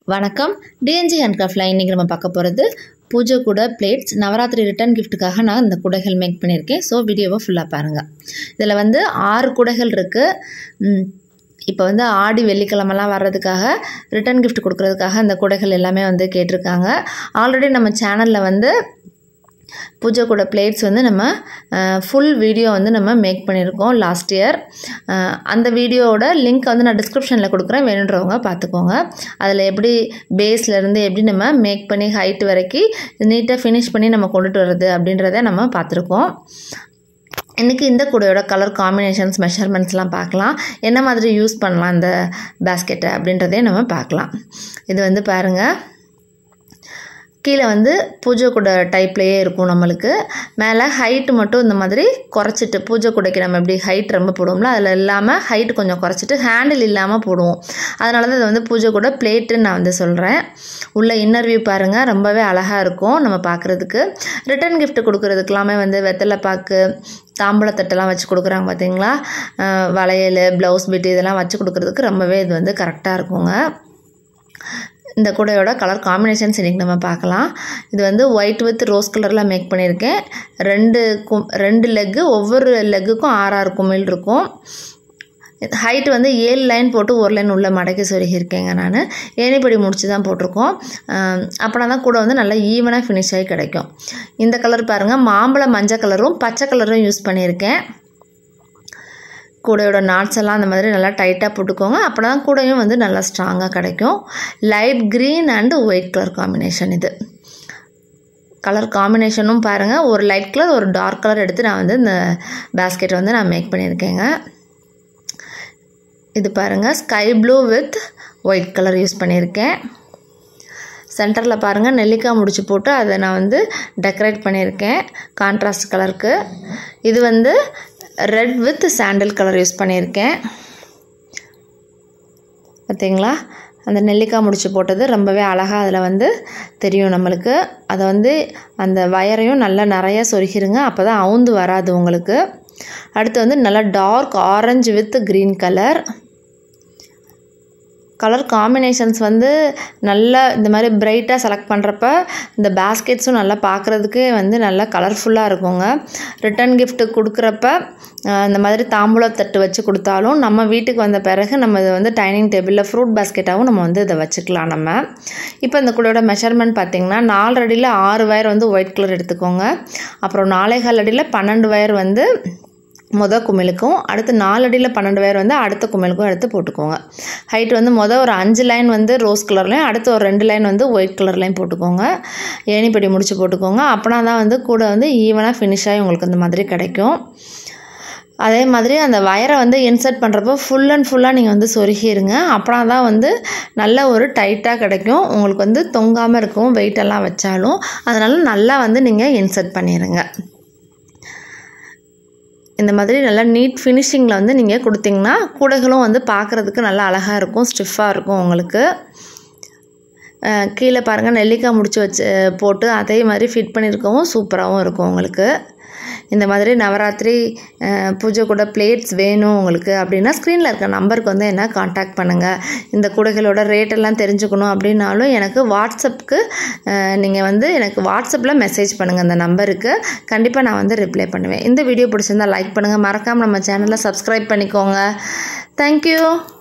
வணக்கம் டிஎன்ஜி ஹேண்ட்கிராஃப்டில் இன்றைக்கி நம்ம பார்க்க போகிறது பூஜை கூட பிளேட்ஸ் நவராத்திரி ரிட்டர்ன் கிஃப்ட்டுக்காக நான் இந்த குடைகள் மேக் பண்ணியிருக்கேன் ஸோ வீடியோவை ஃபுல்லாக பாருங்கள் இதில் வந்து ஆறு குடைகள் இருக்குது இப்போ வந்து ஆடி வெள்ளிக்கிழமெல்லாம் வர்றதுக்காக ரிட்டர்ன் gift கொடுக்கறதுக்காக இந்த குடைகள் எல்லாமே வந்து கேட்டிருக்காங்க ஆல்ரெடி நம்ம சேனலில் வந்து பூஜை கூட பிளேட்ஸ் வந்து நம்ம ஃபுல் வீடியோ வந்து நம்ம மேக் பண்ணியிருக்கோம் லாஸ்ட் இயர் அந்த வீடியோவோட லிங்க் வந்து நான் டிஸ்கிரிப்ஷனில் கொடுக்குறேன் வேணுன்றவங்க பார்த்துக்கோங்க அதில் எப்படி பேஸ்லேருந்து எப்படி நம்ம மேக் பண்ணி ஹைட் வரைக்கும் நீட்டாக ஃபினிஷ் பண்ணி நம்ம கொண்டுட்டு வர்றது அப்படின்றத நம்ம பார்த்துருக்கோம் இன்றைக்கி இந்த கூடையோட கலர் காம்பினேஷன்ஸ் மெஷர்மெண்ட்ஸ்லாம் பார்க்கலாம் என்ன மாதிரி யூஸ் பண்ணலாம் இந்த பேஸ்கெட்டை அப்படின்றதையும் நம்ம பார்க்கலாம் இது வந்து பாருங்கள் கீழே வந்து பூஜை குடை டைப்லேயே இருக்கும் நம்மளுக்கு மேலே ஹைட்டு மட்டும் இந்த மாதிரி குறைச்சிட்டு பூஜை குடைக்கு நம்ம எப்படி ஹைட் ரொம்ப போடுவோம்ல அதில் இல்லாமல் ஹைட் கொஞ்சம் குறைச்சிட்டு ஹேண்டில் இல்லாமல் போடுவோம் அதனால தான் இது வந்து பூஜை கூட பிளேட்டுன்னு நான் வந்து சொல்கிறேன் உள்ள இன்னர் வியூ பாருங்கள் ரொம்பவே அழகாக இருக்கும் நம்ம பார்க்குறதுக்கு ரிட்டன் gift கொடுக்குறதுக்கெல்லாமே வந்து வெத்தலை பாக்கு தாம்பூலத்தட்டெல்லாம் வச்சு கொடுக்குறாங்க பார்த்தீங்களா அஹ் வளையல் ப்ளவுஸ் பிட்டு இதெல்லாம் வச்சு கொடுக்குறதுக்கு ரொம்பவே இது வந்து கரெக்டாக இருக்குங்க இந்த கூடையோட கலர் காம்பினேஷன்ஸ் இன்றைக்கி நம்ம பார்க்கலாம் இது வந்து ஒயிட் வித் ரோஸ் கலரில் மேக் பண்ணியிருக்கேன் ரெண்டு கும் ரெண்டு லெக்கு ஒவ்வொரு லெக்குக்கும் ஆறாறு குமிழ் இருக்கும் ஹைட் வந்து ஏழு லைன் போட்டு ஒரு லைன் உள்ள மடக்கி சொருகியிருக்கேங்க நான் ஏணிப்படி முடிச்சு தான் போட்டிருக்கோம் அப்படின்னா தான் கூட வந்து நல்லா ஈவனாக ஃபினிஷ் ஆகி கிடைக்கும் இந்த கலர் பாருங்கள் மாம்பழ மஞ்சள் கலரும் பச்சை கலரும் யூஸ் பண்ணியிருக்கேன் கூடையோட நாட்ஸ் எல்லாம் அந்த மாதிரி நல்லா டைட்டாக போட்டுக்கோங்க அப்படின்னா தான் கூடையும் வந்து நல்லா ஸ்ட்ராங்காக கிடைக்கும் light green and white colour combination இது கலர் காம்பினேஷனும் பாருங்கள் ஒரு லைட் கலர் ஒரு டார்க் கலர் எடுத்து நான் வந்து இந்த பேஸ்கெட்டை வந்து நான் மேக் பண்ணியிருக்கேங்க இது பாருங்கள் sky blue with white colour use பண்ணியிருக்கேன் சென்டரில் பாருங்கள் நெல்லிக்காய் முடிச்சு போட்டு அதை நான் வந்து டெக்கரேட் பண்ணியிருக்கேன் கான்ட்ராஸ்ட் கலருக்கு இது வந்து red with sandal colour use பண்ணியிருக்கேன் பார்த்தீங்களா அந்த நெல்லிக்காய் முடிச்சு போட்டது ரொம்பவே அழகாக அதில் வந்து தெரியும் நம்மளுக்கு அதை வந்து அந்த வயரையும் நல்லா நிறையா சொருகிருங்க அப்போ தான் அவுந்து வராது உங்களுக்கு அடுத்து வந்து நல்லா dark orange with green colour colour combinations வந்து நல்லா இந்த மாதிரி பிரைட்டாக செலக்ட் பண்ணுறப்ப இந்த பேஸ்கெட்ஸும் நல்லா பார்க்குறதுக்கு வந்து நல்லா கலர்ஃபுல்லாக இருக்குங்க ரிட்டன் gift கொடுக்குறப்ப அஹ், இந்த மாதிரி தாம்பூலத்தட்டு வச்சு கொடுத்தாலும் நம்ம வீட்டுக்கு வந்த பிறகு நம்ம இதை வந்து டைனிங் டேபிளில் ஃப்ரூட் பேஸ்கெட்டாகவும் நம்ம வந்து இதை வச்சுக்கலாம் நம்ம இப்போ இந்த கூடையோட மெஷர்மெண்ட் பார்த்திங்கன்னா நாலு அடியில் ஆறு வயர் வந்து ஒயிட் கலர் எடுத்துக்கோங்க அப்புறம் நாலேகால் அடியில் பன்னெண்டு வயர் வந்து மொத குமிழுக்கும் அடுத்து நாலு அடியில் பன்னெண்டு வயர் வந்து அடுத்த குமிழுக்கும் எடுத்து போட்டுக்கோங்க ஹைட் வந்து மொதல் ஒரு அஞ்சு லைன் வந்து ரோஸ் கலர்லையும் அடுத்து ஒரு ரெண்டு லைன் வந்து ஒயிட் கலர்லையும் போட்டுக்கோங்க ஏணிப்படி முடிச்சு போட்டுக்கோங்க அப்போனா தான் வந்து கூட வந்து ஈவனாக ஃபினிஷ் ஆகி உங்களுக்கு இந்த மாதிரி கிடைக்கும் அதே மாதிரி அந்த வயரை வந்து இன்சர்ட் பண்ணுறப்போ ஃபுல் அண்ட் ஃபுல்லாக நீங்கள் வந்து சொருகிருங்க அப்படின்னா தான் வந்து நல்ல ஒரு டைட்டாக கிடைக்கும் உங்களுக்கு வந்து தொங்காமல் இருக்கும் வெயிட்டெல்லாம் வச்சாலும் அதனால் நல்லா வந்து நீங்கள் இன்சர்ட் பண்ணிடுங்க இந்த மாதிரி நல்லா நீட் ஃபினிஷிங்கில் வந்து நீங்கள் கொடுத்தீங்கன்னா கூடைகளும் வந்து பார்க்குறதுக்கு நல்லா அழகாக இருக்கும் ஸ்டிஃபாக இருக்கும் உங்களுக்கு அஹ் கீழே பாருங்கள் நெல்லிக்காய் முடிச்சு வச்சு போட்டு அதே மாதிரி ஃபிட் பண்ணியிருக்கவும் சூப்பராகவும் இருக்கும் உங்களுக்கு இந்த மாதிரி நவராத்திரி அஹ், பூஜை கூட பிளேட்ஸ் வேணும் உங்களுக்கு அப்படின்னா ஸ்க்ரீனில் இருக்க நம்பருக்கு வந்து என்ன காண்டாக்ட் பண்ணுங்கள் இந்த கூடைகளோட ரேட்டெல்லாம் தெரிஞ்சுக்கணும் அப்படின்னாலும் எனக்கு வாட்ஸ்அப்புக்கு நீங்கள் வந்து எனக்கு வாட்ஸ்அப்பில் மெசேஜ் பண்ணுங்கள் அந்த நம்பருக்கு கண்டிப்பாக நான் வந்து ரிப்ளை பண்ணுவேன் இந்த வீடியோ பிடிச்சிருந்தா லைக் பண்ணுங்கள் மறக்காமல் நம்ம சேனலை சப்ஸ்கிரைப் பண்ணிக்கோங்க தேங்க்யூ